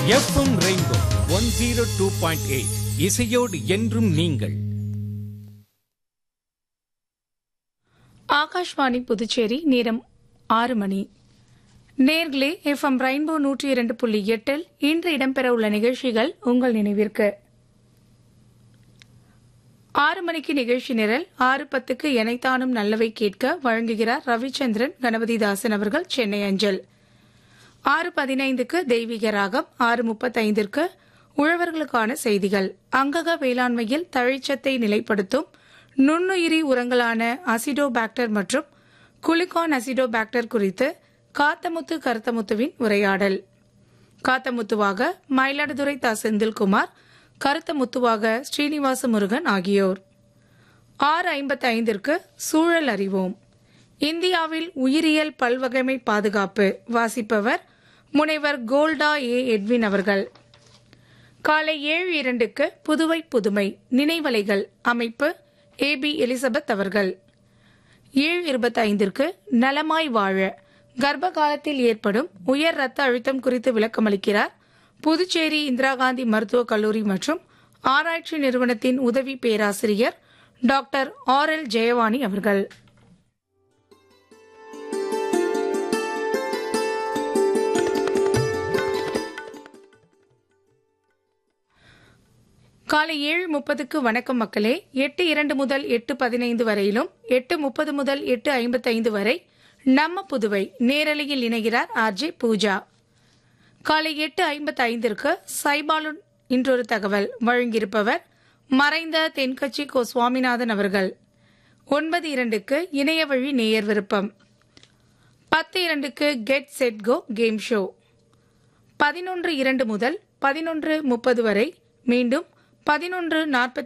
FM Rainbow one zero two point eight இசையோடு என்றும் நீங்கள் ஆகாஷ்வாணி புதுச்சேரி நேரம் ஆறு மணி நேர்களே எஃப்எம் ரெயின்போ நூற்றி இரண்டு புள்ளி எட்டில் இன்று இடம்பெற உள்ள நிகழ்ச்சிகள் உங்கள் நினைவிற்கு ஆறு மணிக்கு நிகழ்ச்சி நிரல் ஆறு பத்துக்கு எனைத்தானும் நல்லவை கேட்க வழங்குகிறார் ரவிச்சந்திரன் கணபதிதாசன் அவர்கள் சென்னை அஞ்சல் ஆறு பதினைந்துக்கு தெய்வீக ராகம் ஆறு முப்பத்தைந்திற்கு உழவர்களுக்கான செய்திகள் அங்கக வேளாண்மையில் தழைச்சத்தை நிலைப்படுத்தும் நுண்ணுயிரி உரங்களான அசிடோபாக்டர் மற்றும் குளிகான் அசிடோபாக்டர் குறித்து காத்தமுத்து கருத்தமுத்துவின் உரையாடல் காத்தமுத்துவாக மயிலாடுதுறை தா செந்தில்குமார் கருத்தமுத்துவாக ஸ்ரீனிவாச முருகன் ஆகியோர் ஆறு ஐம்பத்தி ஐந்திற்கு சூழல் அறிவோம் இந்தியாவில் உயிரியல் பல்வகைமை பாதுகாப்பு வாசிப்பவர் முனைவர் கோல்டா ஏ எட்வின் அவர்கள் காலை ஏழு இரண்டுக்கு புதுவை புதுமை நினைவலைகள் அமைப்பு ஏ பி எலிசபெத் அவர்கள் ஏழு இருபத்தி ஐந்திற்கு நலமாய் வாழ கர்ப்ப காலத்தில் ஏற்படும் உயர் ரத்த அழுத்தம் குறித்து விளக்கமளிக்கிறார் புதுச்சேரி இந்திரா காந்தி மருத்துவக் கல்லூரி மற்றும் ஆராய்ச்சி நிறுவனத்தின் உதவி பேராசிரியர் டாக்டர் ஆர் எல் ஜெயவாணி அவர்கள் காலை ஏழு முப்பதுக்கு வணக்கம் மக்களே எட்டு இரண்டு முதல் எட்டு பதினைந்து வரையிலும் எட்டு முப்பது முதல் எட்டு ஐம்பத்தைந்து வரை நம்ம புதுவை நேரலையில் இணைகிறார் ஆர்ஜே பூஜா காலை எட்டு ஐம்பத்தி ஐந்திற்கு சைபாலுன் இன்றொரு தகவல் வழங்கியிருப்பவர் மறைந்த தென்கட்சி கோ சுவாமிநாதன் அவர்கள் ஒன்பது இரண்டுக்கு இணைய வழி நேயர் விருப்பம் பத்து இரண்டுக்கு get set go game show பதினொன்று இரண்டு முதல் பதினொன்று முப்பது வரை மீண்டும் பதினொன்று நாற்பத்தி